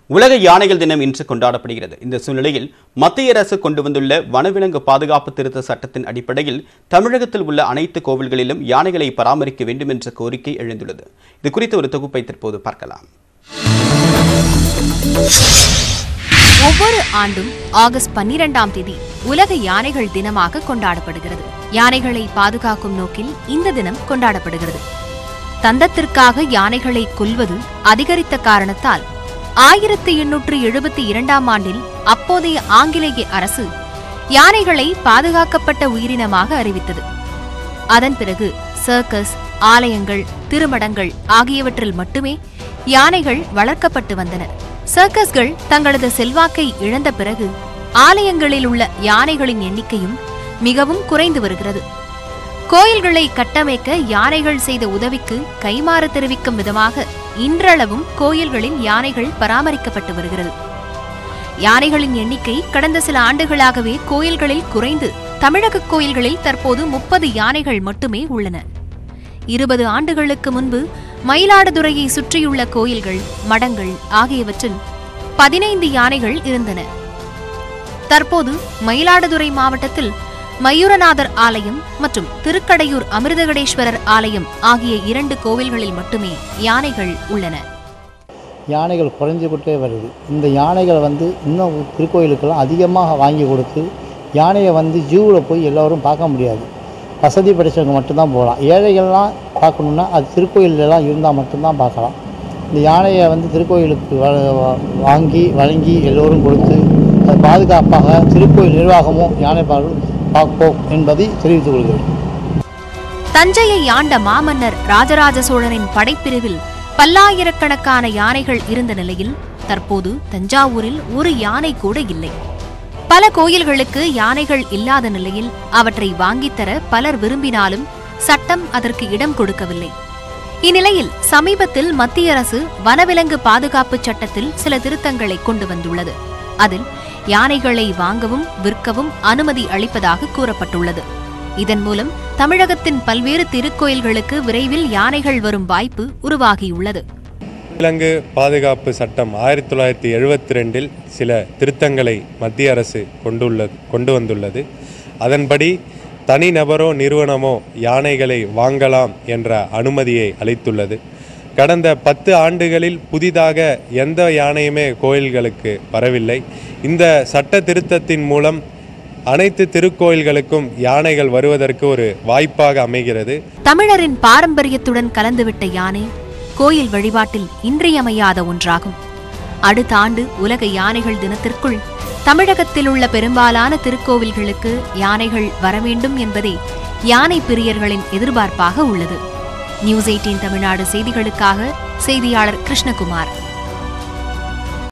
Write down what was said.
உலக யானைகள் தினம் இன்று கொண்டாடப்படுகிறது இந்த சூழ்நிலையில் மத்திய அரசு கொண்டு வந்துள்ள வனவிலங்கு பாதுகாப்பு திருத்த சட்டத்தின் அடிப்படையில் தமிழகத்தில் உள்ள அனைத்து கோவில்களிலும் யானைகளை பராமரிக்க வேண்டும் என்ற கோரிக்கை எழுந்துள்ளது இது குறித்த ஒரு தொகுப்பை தற்போது பார்க்கலாம் ஒவ்வொரு ஆண்டும் ஆகஸ்ட் பன்னிரெண்டாம் தேதி உலக யானைகள் தினமாக கொண்டாடப்படுகிறது யானைகளை பாதுகாக்கும் நோக்கில் இந்த தினம் கொண்டாடப்படுகிறது தந்தத்திற்காக யானைகளை கொல்வது அதிகரித்த காரணத்தால் ஆயிரத்தி எண்ணூற்று எழுபத்தி இரண்டாம் ஆண்டில் அப்போதைய ஆங்கிலேய அரசு யானைகளை பாதுகாக்கப்பட்ட உயிரினமாக அறிவித்தது அதன் பிறகு சர்க்கஸ் ஆலயங்கள் திருமடங்கள் ஆகியவற்றில் மட்டுமே யானைகள் வளர்க்கப்பட்டு வந்தன சர்க்கஸ்கள் தங்களது செல்வாக்கை இழந்த பிறகு ஆலயங்களில் உள்ள யானைகளின் எண்ணிக்கையும் மிகவும் குறைந்து வருகிறது கோயில்களை கட்டமைக்க யானைகள் செய்த உதவிக்கு கைமாறு தெரிவிக்கும் விதமாக இன்றளவும் கோயில்களில் யானைகள் பராமரிக்கப்பட்டு வருகிறது யானைகளின் எண்ணிக்கை கடந்த சில ஆண்டுகளாகவே கோயில்களில் குறைந்து தமிழக கோயில்களில் தற்போது முப்பது யானைகள் மட்டுமே உள்ளன இருபது ஆண்டுகளுக்கு முன்பு மயிலாடுதுறையை சுற்றியுள்ள கோயில்கள் மடங்கள் ஆகியவற்றில் பதினைந்து யானைகள் இருந்தன தற்போது மயிலாடுதுறை மாவட்டத்தில் மயூரநாதர் ஆலயம் மற்றும் திருக்கடையூர் அமிர்தகடேஸ்வரர் ஆலயம் ஆகிய இரண்டு கோவில்களில் மட்டுமே யானைகள் உள்ளன யானைகள் குறைஞ்சிக்கிட்டே வருது இந்த யானைகளை வந்து இன்னும் திருக்கோயிலுக்கெல்லாம் அதிகமாக வாங்கி கொடுத்து யானையை வந்து ஜூவில் போய் எல்லோரும் பார்க்க முடியாது வசதி படைச்சவங்க மட்டும்தான் போகலாம் ஏழைகள்லாம் பார்க்கணுன்னா அது திருக்கோயிலெல்லாம் இருந்தால் மட்டும்தான் பார்க்கலாம் இந்த யானையை வந்து திருக்கோயிலுக்கு வ- வ- வாங்கி வழங்கி எல்லோரும் கொடுத்து அது பாதுகாப்பாக திருக்கோயில் நிர்வாகமும் யானை பார்கள் பார்ப்போம் என்பதை தெரிவித்துக் கொள்கிறேன் தஞ்சையை ஆண்ட மாமன்னர் ராஜராஜ சோழனின் படைப்பிரிவில் பல்லாயிரக்கணக்கான யானைகள் இருந்த நிலையில் தற்போது தஞ்சாவூரில் ஒரு யானை கூட இல்லை பல கோயில்களுக்கு யானைகள் இல்லாத நிலையில் அவற்றை வாங்கித் தர பலர் விரும்பினாலும் சட்டம் அதற்கு இடம் கொடுக்கவில்லை இந்நிலையில் சமீபத்தில் மத்திய அரசு வனவிலங்கு பாதுகாப்பு சட்டத்தில் சில திருத்தங்களை கொண்டு வந்துள்ளது அதில் யானைகளை வாங்கவும் விற்கவும் அனுமதி அளிப்பதாக கூறப்பட்டுள்ளது இதன் மூலம் தமிழகத்தின் பல்வேறு திருக்கோயில்களுக்கு விரைவில் யானைகள் வரும் வாய்ப்பு உருவாகியுள்ளது விலங்கு பாதுகாப்பு சட்டம் ஆயிரத்தி தொள்ளாயிரத்தி எழுபத்தி ரெண்டில் சில திருத்தங்களை மத்திய அரசு கொண்டுள்ளது கொண்டு வந்துள்ளது அதன்படி தனிநபரோ நிறுவனமோ யானைகளை வாங்கலாம் என்ற அனுமதியை அளித்துள்ளது கடந்த பத்து ஆண்டுகளில் புதிதாக எந்த யானையுமே கோயில்களுக்கு வரவில்லை இந்த சட்ட திருத்தத்தின் மூலம் அனைத்து திருக்கோயில்களுக்கும் யானைகள் வருவதற்கு ஒரு வாய்ப்பாக அமைகிறது தமிழரின் பாரம்பரியத்துடன் கலந்துவிட்ட யானை கோயில் வழிபாட்டில் இன்றியமையாத ஒன்றாகும் அடுத்த ஆண்டு உலக யானைகள் தினத்திற்குள் தமிழகத்தில் உள்ள பெரும்பாலான திருக்கோவில்களுக்கு யானைகள் வரவேண்டும் என்பதே யானை பிரியர்களின் எதிர்பார்ப்பாக உள்ளது நியூஸ் எயிட்டீன் தமிழ்நாடு செய்திகளுக்காக செய்தியாளர் கிருஷ்ணகுமார்